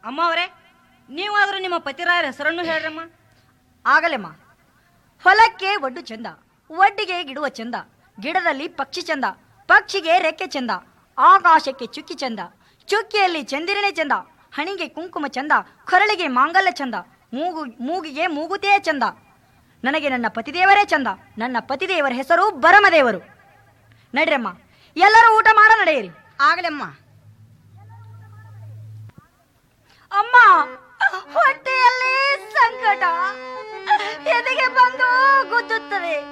ಅಮ್ಮ ಅವರೇ ನೀವಾದ್ರೂ ನಿಮ್ಮ ಪತಿರಾಯರ ಹೆಸರನ್ನು ಹೇಳ್ರಮ್ಮ ಆಗಲೆಮ್ಮ ಹೊಲಕ್ಕೆ ಒಡ್ಡು ಚಂದ ಒಡ್ಡಿಗೆ ಗಿಡುವ ಚಂದ ಗಿಡದಲ್ಲಿ ಪಕ್ಷಿ ಚಂದ ಪಕ್ಷಿಗೆ ರೆಕ್ಕೆ ಚಂದ ಆಕಾಶಕ್ಕೆ ಚುಕ್ಕಿ ಚಂದ ಚುಕ್ಕಿಯಲ್ಲಿ ಚಂದಿರನೇ ಚಂದ ಹಣಿಗೆ ಕುಂಕುಮ ಚಂದ ಕೊರಳಿಗೆ ಮಾಂಗಲ್ಯ ಚಂದ ಮೂಗು ಮೂಗಿಗೆ ಮೂಗುತಿಯೇ ಚಂದ ನನಗೆ ನನ್ನ ಪತಿದೇವರೇ ಚಂದ ನನ್ನ ಪತಿದೇವರ ಹೆಸರು ಬರಮದೇವರು ನಡ್ರಮ್ಮ ಎಲ್ಲರೂ ಊಟ ಮಾಡ ನಡೆಯಿರಿ ಆಗಲಮ್ಮ ಅಮ್ಮ ಹೊಟ್ಟೆಯಲ್ಲಿ ಸಂಕಟ ಎದೆಗೆ ಬಂದು ಗುದ್ದುತ್ತದೆ